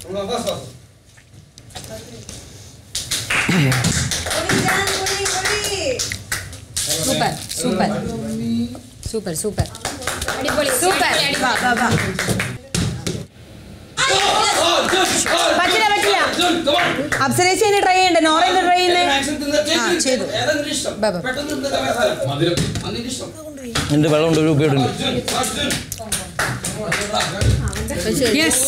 Super super super super അടിപൊളി super വാ വാ വാ പറ്റില്ല പറ്റില്ല അപ്സരേച്ചി എന്നെ ട്രൈ ചെയ്യണ്ടേ നോറ എന്നെ ട്രൈ ചെയ്യുന്നേ ആ ചെയ്തു ബാബാ എന്റെ വെള്ളം ഉണ്ട് ഒരു ഉപയോഗമുണ്ട് യെസ്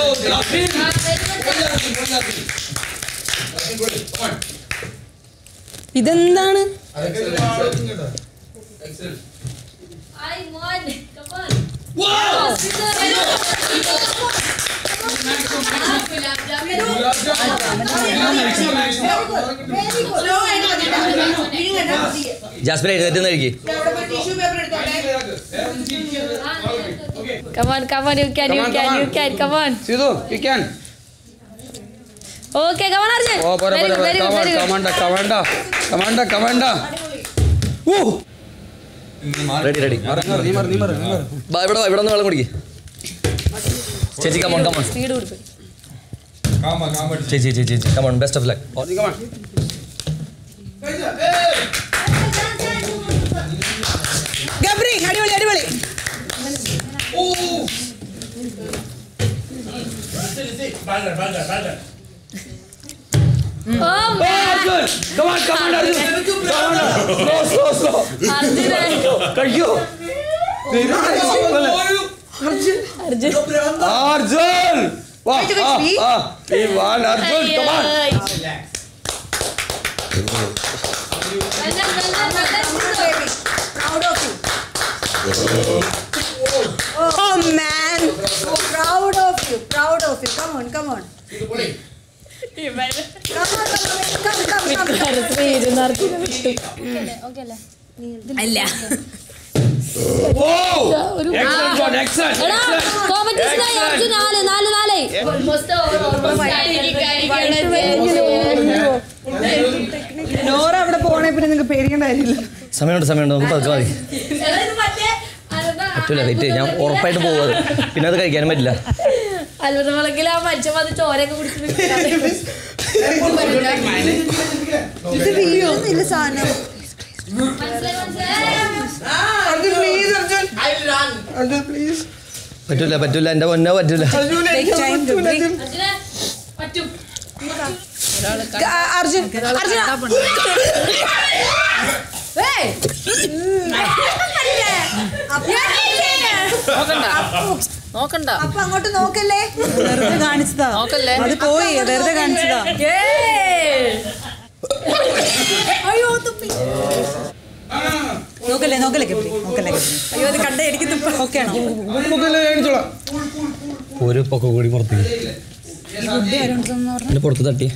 ഇതെന്താണ് ജാസ്മിൻ എഴുന്നേറ്റ് കഴിക്ക് Come on, come on, you can, you can, you can, come on. Sidhu you can Okay, come on, Arjun. ഓ പോരെ Very പോരെ good, very good, very good. കമാണ്ട കമാണ്ട കമാണ്ട കമാണ്ട ഓ റെഡി റെഡി നീ മാറ് നീ മാറ് നീ മാറ് ബാ ഇവിടെ വാ, ഇവിടെ ഒന്ന് വെള്ളം കുടിക്ക് ചേച്ചി കമോൺ കമോൺ Speed കൊടുക്ക്. ചേച്ചി ചേച്ചി ചേച്ചി കമോൺ ബെസ്റ്റ് ഓഫ് ലക്ക് നീ കമാൺ ഗബ്രി അടിപൊളി അടിപൊളി Oh, man. Come on come on Arjun slow slow slow Arjun. കഴിയോ അർജുൻ വാ ആ ആ ഈ വാൻ Arjun come on Ay, ay. Well done, well done, well done. Oh man proud of you proud of you come on come on അല്ല ഓ എക്സലന്റ് ഷോട്ട് എക്സലന്റ് എടാ, competition ആയി അർജുൻ നാല് നാല് നാല് Almost over, almost നോറ അവിടെ പോണേ പിന്നെ നിങ്ങൾക്ക് പേടിക്കേണ്ട കാര്യമില്ല സമയമുണ്ട് സമയമുണ്ട് നമുക്ക് പതുക്കെ മതി എടാ, ഇത് മറ്റേ അതെന്താ? പറ്റൂല വെയിറ്റ് ഞാൻ ഉറപ്പായിട്ട് പോവാത് പിന്നെ അത് കഴിക്കാനും പറ്റില്ല അത്ഭുത വിളക്കിൽ ആ മനുഷ്യൻ വന്ന് ചോരയൊക്കെ കുടിച്ചിട്ട് ഇത് വീഴുന്നില്ല സാധനം മനസ്സിലായി മനസ്സിലായി അർജുൻ പ്ലീസ് അർജുൻ അർജുൻ പ്ലീസ് പറ്റൂല പറ്റൂല എന്റെ പൊന്നോ പറ്റൂല അർജുനെ പറ്റും അർജുൻ അർജുൻ ഏയ് നോക്കണ്ട അപ്പൊ അങ്ങോട്ട് നോക്കല്ലേ വെറുതെ കാണിച്ചതാ നോക്കല്ലേ അത് പോയി വെറുതെ കാണിച്ചതാ അയ്യോ തുപ്പി നോക്കല്ലേ നോക്കല്ലേ ഗബ്രി നോക്കല്ലേ ഗബ്രി അയ്യോ അത് കണ്ട എനിക്ക് തുപ്പ ഓക്കെ ആണോ മുതലേ കാണിച്ചോളാം ഒരു പൊക്ക കൂടി പുറത്തേക്ക് എന്റെ പുറത്ത് തട്ടി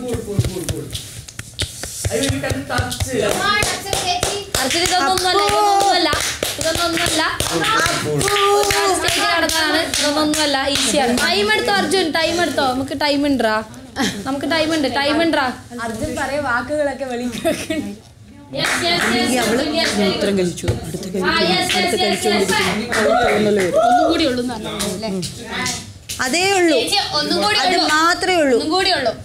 അർച്ചന ഇതൊന്നൊന്നുമല്ല ഇതൊന്നൊന്നുമല്ല ഇതൊന്നൊന്നുമല്ല സ്റ്റേജ് നടന്നതാണ് ഇതൊന്നൊന്നുമല്ല ഈസിയാണ് ടൈം എടുത്തോ അർജുൻ ടൈം എടുത്തോ നമുക്ക് ടൈം ഉണ്ടാ നമുക്ക് ടൈം ഉണ്ട് ടൈം ഉണ്ടാ അർജുൻ പറയ വാക്കുകളൊക്കെ വെളിക്ക് ഒന്നും കൂടി ഉള്ളൂ അതേ ഉള്ളൂ ഒന്നും കൂടി അത് ഉള്ളൂ മാത്രമേ ഉള്ളൂ ഒന്നും കൂടി ഉള്ളൂ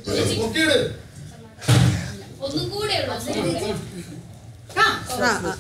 ഒന്നും കൂടി ഉള്ളൂ ആ, ആ.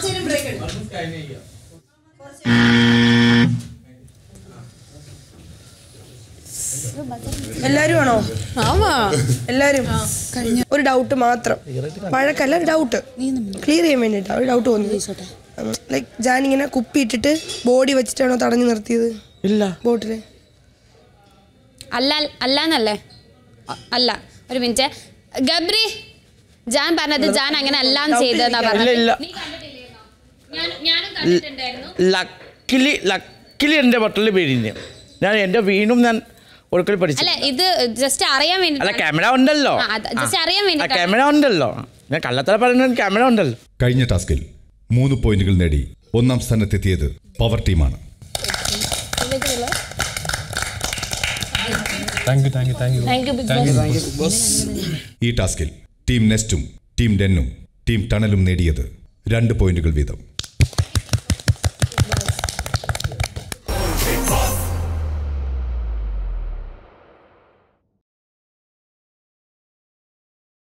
എല്ലാരും ആണോ എല്ലാരും ഒരു ഡൗട്ട് മാത്രം വഴക്കല്ല ഡൗട്ട് ക്ലിയർ ചെയ്യാൻ വേണ്ടിട്ടാ ഒരു ഡൗട്ട് തോന്നി ലൈക്ക് ജാൻ ഇങ്ങനെ കുപ്പി ഇട്ടിട്ട് ബോഡി വെച്ചിട്ടാണോ തടഞ്ഞു നിർത്തിയത് ഇല്ല ബോട്ടില് അല്ല അല്ലാന്നല്ലേ അ- അല്ല ഒരു മിനിറ്റ് ഗബ്രി ജാൻ പറഞ്ഞത് ജാൻ അങ്ങനെ അല്ലാന്ന് ചെയ്തതെന്നാ പറഞ്ഞത് ഇല്ല. നീ കണ്ടിട്ടില്ലേന്നോ? ഞാൻ- ഞാനും കണ്ടിട്ടുണ്ടായിരുന്നു ലക്കിലി ലക്കിലി എൻ്റെ ബട്ടലിൽ പേരില്ല ഞാൻ എൻ്റെ വീണ്ടും ഞാൻ ഒരിക്കൽ പഠിച്ചു അല്ല ഇത് ജസ്റ്റ് അറിയാൻ വേണ്ടി അല്ല ക്യാമറ ഉണ്ടല്ലോ ആ, അത് just അറിയാൻ ആ വേണ്ടിയിട്ടാണ്. ക്യാമറ ഉണ്ടല്ലോ ഞാൻ കള്ളത്തറ പറയുന്നത് ക്യാമറ ഉണ്ടല്ലോ കഴിഞ്ഞ ടാസ്കിൽ മൂന്ന് പോയിന്റുകൾ നേടി ഒന്നാം സ്ഥാനത്തെത്തിയത് പവർ ടീമാണ് താങ്ക് യു ബിഗ് ബോസ് ഈ ടാസ്കിൽ ടീം നെസ്റ്റും ടീം ഡെന്നും ടീം ടണലും നേടിയത് രണ്ട് പോയിന്റുകൾ വീതം